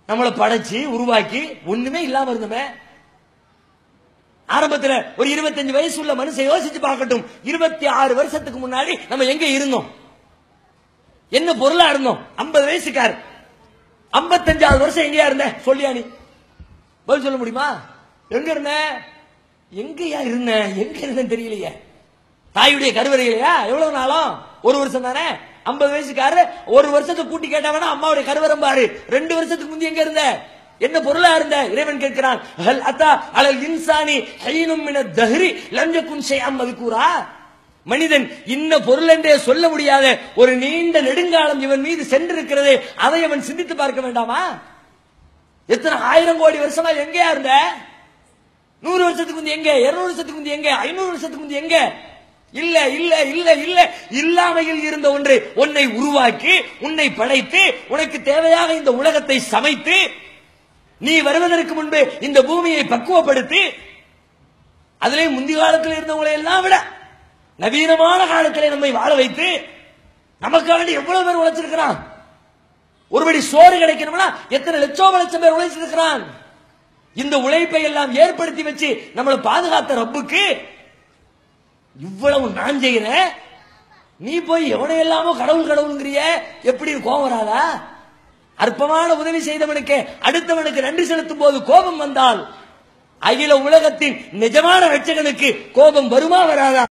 நம்மளை படைச்சு உருவாக்கி ஒண்ணுமே இல்லாம இருந்தோமே ஆரம்பத்துல ஒரு இருபத்தஞ்சு வயசு உள்ள மனுஷன் யோசிச்சு பார்க்கட்டும் இருபத்தி ஆறு வருஷத்துக்கு முன்னாடி நம்ம எங்க இருந்தோம் என்ன பொருளா இருந்தோம் ஐம்பது வயசுக்கார் ஐம்பத்தஞ்சாவது வருஷம் எங்கேயா இருந்த சொல்லியா நீ பதில் சொல்ல முடியுமா எங்க இருந்த எங்கயா இருந்த எங்க இருந்தேன்னு தெரியலையே தாயுடைய கருவறையிலையா எவ்வளவு நாளும் ஒரு வருஷம் தானே ஐம்பது வயசுக்காரு ஒரு வருஷத்துக்கு கூட்டி கேட்டவனா அம்மாவுடைய கருவறம் பாரு ரெண்டு வருஷத்துக்கு முந்தி எங்க இருந்த என்ன பொருளா இருந்த இறைவன் கேட்கிறான் ஹல் அத்தா அலல் இன்சானி ஹைனும் மின தஹ்ரி லம் யகுன் ஷைஅம் மذ்கூரா மனிதன் இன்ன பொருள் என்றே சொல்ல முடியாத ஒரு நீண்ட நெடுங்காலம் இவன் மீது சென்றிருக்கிறது அதை அவன் சிந்தித்து பார்க்க வேண்டாமா எத்தனை ஆயிரம் கோடி வருஷமா எங்கேயா இருந்த நூறு வருஷத்துக்கு முந்தி எங்க இருநூறு வருஷத்துக்கு முந்தி எங்க ஐநூறு வருஷத்துக்கு முந்தி எங்க இல்ல இல்ல இல்ல இல்ல இல்லாமையில் இருந்த ஒன்று உன்னை உருவாக்கி உன்னை படைத்து உனக்கு தேவையாக இந்த உலகத்தை சமைத்து நீ வருவதற்கு முன்பு இந்த பூமியை பக்குவப்படுத்தி அதிலே முந்தி காலத்தில் இருந்தவங்களை எல்லாம் விட நவீனமான காலத்திலே நம்மை வாழ வைத்து நமக்காக எவ்வளவு பேர் உழைச்சிருக்கிறான் ஒருபடி சோறு கிடைக்கணும்னா எத்தனை லட்சம் லட்சம் பேர் உழைச்சிருக்கிறான் இந்த உழைப்பை எல்லாம் ஏற்படுத்தி வச்சு நம்மளை பாதுகாத்த ரப்புக்கு இவ்வளவு நான் செய்கிறேன் நீ போய் எவனை எல்லாமோ கடவுள் கடவுள்ங்கிறிய எப்படி கோபம் வராதா அற்பமான உதவி செய்தவனுக்கு அடுத்தவனுக்கு நன்றி செலுத்தும் போது கோபம் வந்தால் அகில உலகத்தின் நிஜமான ரட்சகனுக்கு கோபம் வருமா வராதா